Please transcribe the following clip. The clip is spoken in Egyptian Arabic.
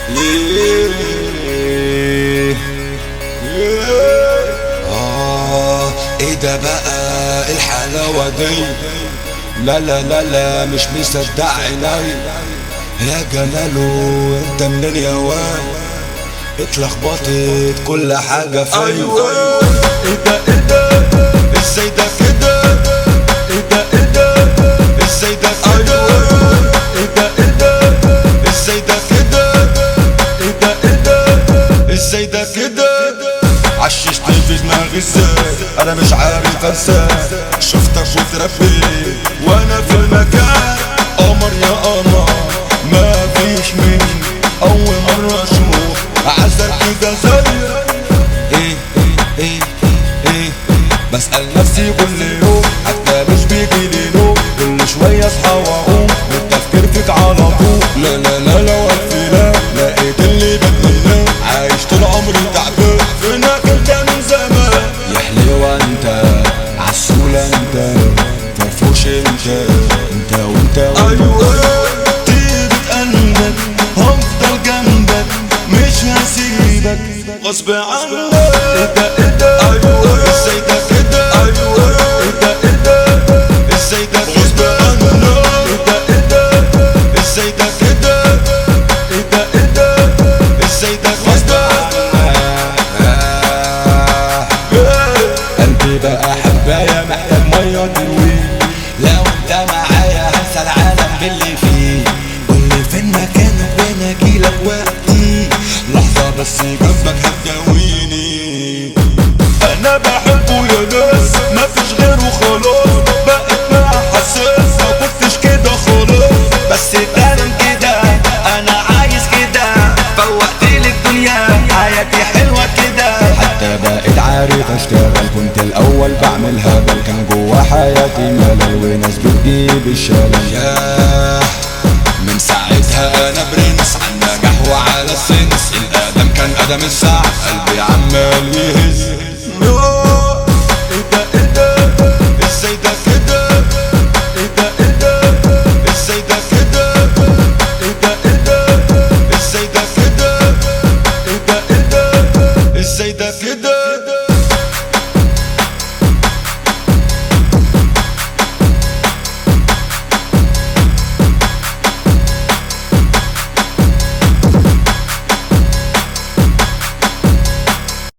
ليه آه ايه ده بقى الحلاوة دي لا لا لا لا مش مصدق عيني يا جلاله انت منين يا واد اتلخبطت كل حاجة فيا ايوه ايه ده ايه ده ازاي ده كده ايه ده ايه ده ازاي ده كده ايه ده ايه ده ازاي ده كده ايه ده ايه ده ازاي ده كده عششتني في دماغي ازاي انا مش عارف انسى شفتك وتربيت وانا في المكان قمر يا قمر ما فيش مني اول مرة اشوف عسل كده زيك ايه ايه ايه ايه بسأل نفسي كل يوم حتى مش بيجي لي نوم كل شوية اصحى واقوم والتفكير فيك على طول لا لا لا لا والف لا لقيت اللي بتمناه عايش طول عمري تعبان فينك انت من زمان يا حلوة انت عسولة انت فرفوش انت انت وانت وانت ايوه طيبة قلبك هفضل جنبك مش هسيبك غصب عنك ايه ده ايه ده ايوه ازاي ده كده ايوه ايه ده ايه ده ازاي ده غصب عنك ايه ده ايه ده ازاي ده كده ايه ده ايه ده ازاي ده غصب عنك قلبي بقى حباية محتاج مية تروي لو انت معايا هنسى العالم باللي فيه قولي فين مكانك وانا اجيلك وقتي لحظة بس جنبك هتجاويني انا بحبه يا ناس مفيش غيره خلاص بقت معاه حساس ما كنتش كده خلاص بس تمام كده انا عايز كده فوقتلي الدنيا حياتي حلوه كده حتى بقيت عارف اشتغل كنت الاول بعملها بل كان جوا حياتي ملل وناس بتجيب الشلل ياه من ساعتها انا برنس على النجاح وعلى السنس الادم كان ادم الساعة قلبي عمال يهز